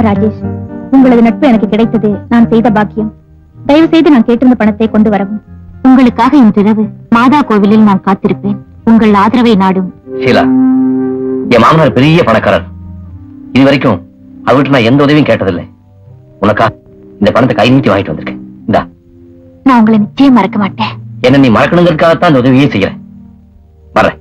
ராஜேஷ் உங்களது நட்பு எனக்கு கிடைத்தது நான் செய்த பாக்கியம் தயவு செய்து நான் கேட்டிருந்த பணத்தை கொண்டு வரவும் உங்களுக்காக இன்றிரவு மாதா கோவிலில் நான் காத்திருப்பேன் உங்கள் ஆதரவை நாடும் ஷீலா என் மாமனார் பெரிய பணக்காரர் இது வரைக்கும் அவர்கிட்ட நான் எந்த உதவியும் கேட்டதில்லை உனக்கா இந்த பணத்தை கை நீட்டி வாங்கிட்டு வந்திருக்கேன் இந்தா நான் உங்களை நிச்சயம் மறக்க மாட்டேன் என்ன நீ மறக்கணுங்கிறதுக்காகத்தான் இந்த உதவியே செய்யறேன் வர்றேன்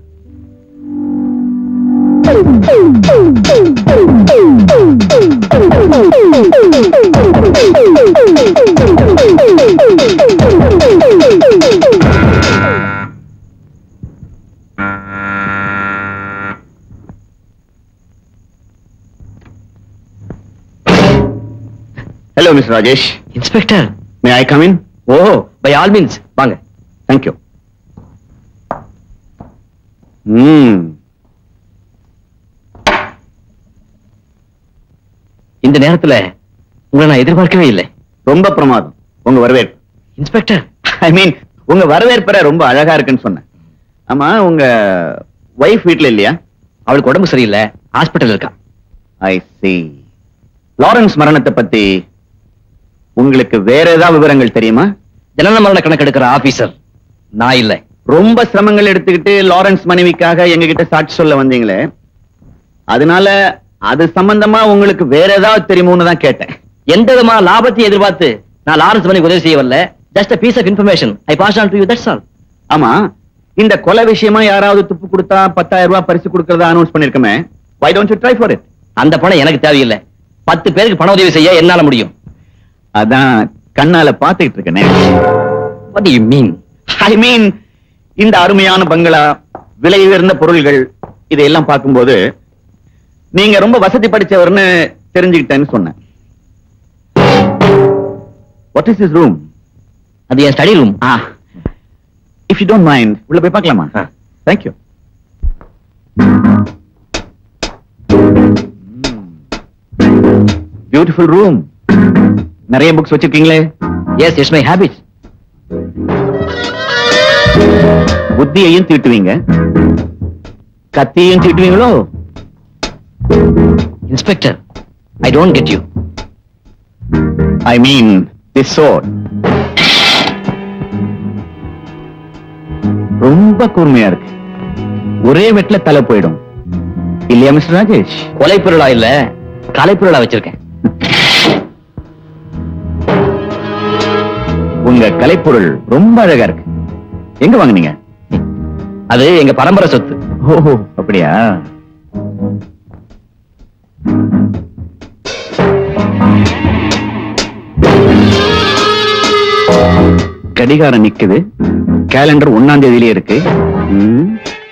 hello miss Rajesh inspector may I come in oh by all means வாங்க தேங்க்யூ ம் இந்த நேரத்துல உங்களை நான் எதிர்பார்க்கவே இல்லை ரொம்ப பிரமாதம் உங்க வரவேற்பு இன்ஸ்பெக்டர் ஐ மீன் உங்க வரவேற்பறை ரொம்ப அழகா இருக்குன்னு சொன்னேன் ஆமா உங்க ஒய்ஃப் வீட்ல இல்லையா அவளுக்கு உடம்பு சரியில்லை ஹாஸ்பிட்டல் இருக்கா ஐ see லாரன்ஸ் மரணத்தை பத்தி உங்களுக்கு வேற ஏதாவது விவரங்கள் தெரியுமா ஜனன மரண கணக்கு எடுக்கிற ஆபீசர் நான் இல்லை ரொம்ப சிரமங்கள் எடுத்துக்கிட்டு லாரன்ஸ் மனைவிக்காக எங்க கிட்ட சாட்சி சொல்ல வந்தீங்களே அதனால அது சம்பந்தமா உங்களுக்கு வேற ஏதாவது தெரியுமோன்னு தான் கேட்டேன் எந்த விதமான லாபத்தையும் எதிர்பார்த்து நான் லாரன்ஸ் மணிக்கு உதவி செய்ய வரல just a piece of information I pass on to you that's all ஆமா இந்த கொலை விஷயமா யாராவது துப்பு கொடுத்தா பத்தாயிரம் ரூபாய் பரிசு கொடுக்கறதா அனௌன்ஸ் பண்ணிருக்கமே why don't you try for it அந்த பணம் எனக்கு தேவையில்லை பத்து பேருக்கு பண உதவி செய்ய என்னால முடியும் அதான் கண்ணால பாத்துக்கிட்டு இருக்கேனே what do you mean ஐ மீன் இந்த அருமையான பங்களா விலை உயர்ந்த பொருள்கள் இதையெல்லாம் பார்க்கும்போது நீங்க ரொம்ப வசதி படிச்சவர்னு தெரிஞ்சுக்கிட்டேன்னு சொன்னேன் வாட் இஸ் இஸ் ரூம் அது என் ஸ்டடி ரூம் ஆ இஃப் யூ டோன்ட் மைண்ட் உள்ள போய் பார்க்கலாமா ஆ. தேங்க்யூ பியூட்டிஃபுல் ரூம் நிறைய புக்ஸ் வச்சிருக்கீங்களே எஸ் இட்ஸ் மை ஹேபிட் புத்தியையும் தீட்டுவீங்க கத்தியையும் தீட்டுவீங்களோ inspector I don't get you I mean this sword ரொம்ப கூர்மையா இருக்கு ஒரே வெட்ல தலை போயிடும் இல்லையா மிஸ்டர் ராஜேஷ் கொலை பொருளா இல்ல கலை பொருளா வச்சிருக்கேன் உங்க கலைப்பொருள் ரொம்ப அழகா இருக்கு எங்க வாங்குனீங்க அது எங்க பரம்பரை சொத்து ஓஹோ அப்படியா கடிகாரம் நிக்குது கேலண்டர் ஒன்னாம் தேதியிலே இருக்கு ம்.